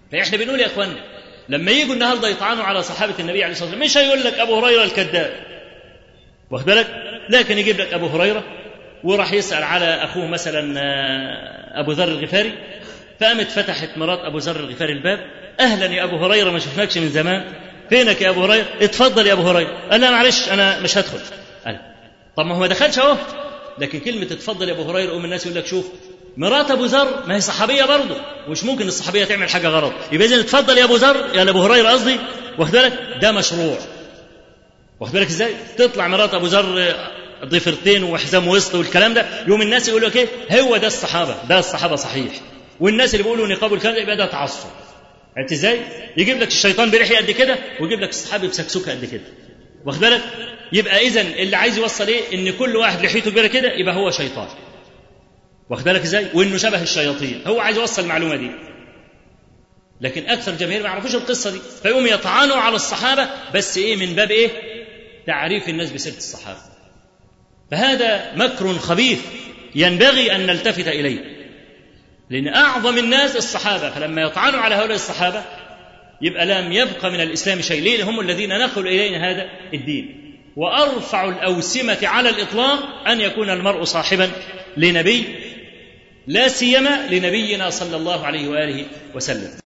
فاحنا بنقول يا اخوانا لما يجوا النهارده يطعنوا على صحابه النبي عليه الصلاه والسلام مش هيقول لك ابو هريره الكذاب واخد بالك لكن يجيب لك ابو هريره وراح يسال على اخوه مثلا ابو ذر الغفاري فقامت فتحت مرات ابو ذر الغفاري الباب اهلا يا ابو هريره ما شفناكش من زمان فينك يا ابو هريره اتفضل يا ابو هريره قال لا معلش انا مش هدخل قال طب ما هو ما دخلش اهو لكن كلمه اتفضل يا ابو هريره قوم الناس يقول لك شوف مرات ابو ذر ما هي صحابيه برضه مش ممكن الصحابيه تعمل حاجه غلط يبقى اذا اتفضل يا ابو ذر يا ابو هريره قصدي واخد بالك ده مشروع واخد بالك ازاي تطلع مرات ابو ذر ضفرتين وحزام وسط والكلام ده يوم الناس يقولوا لك ايه هو ده الصحابه ده الصحابه صحيح والناس اللي بيقولوا نقاب الكلام ده يبقى ده تعصب عرفت ازاي يجيب لك الشيطان بريحه قد كده ويجيب لك الصحابي بسكسوكه قد كده واخد بالك يبقى اذا اللي عايز يوصل ايه ان كل واحد لحيته كبيره كده يبقى هو شيطان واخد بالك ازاي وانه شبه الشياطين هو عايز يوصل المعلومه دي لكن اكثر الجماهير ما يعرفوش القصه دي فيقوم يطعنوا على الصحابه بس ايه من باب ايه تعريف الناس بسيره الصحابه فهذا مكر خبيث ينبغي ان نلتفت اليه لان اعظم الناس الصحابه فلما يطعنوا على هؤلاء الصحابه يبقى لم يبقى من الاسلام شيء ليه هم الذين نقلوا الينا هذا الدين وارفع الاوسمه على الاطلاق ان يكون المرء صاحبا لنبي لا سيما لنبينا صلى الله عليه واله وسلم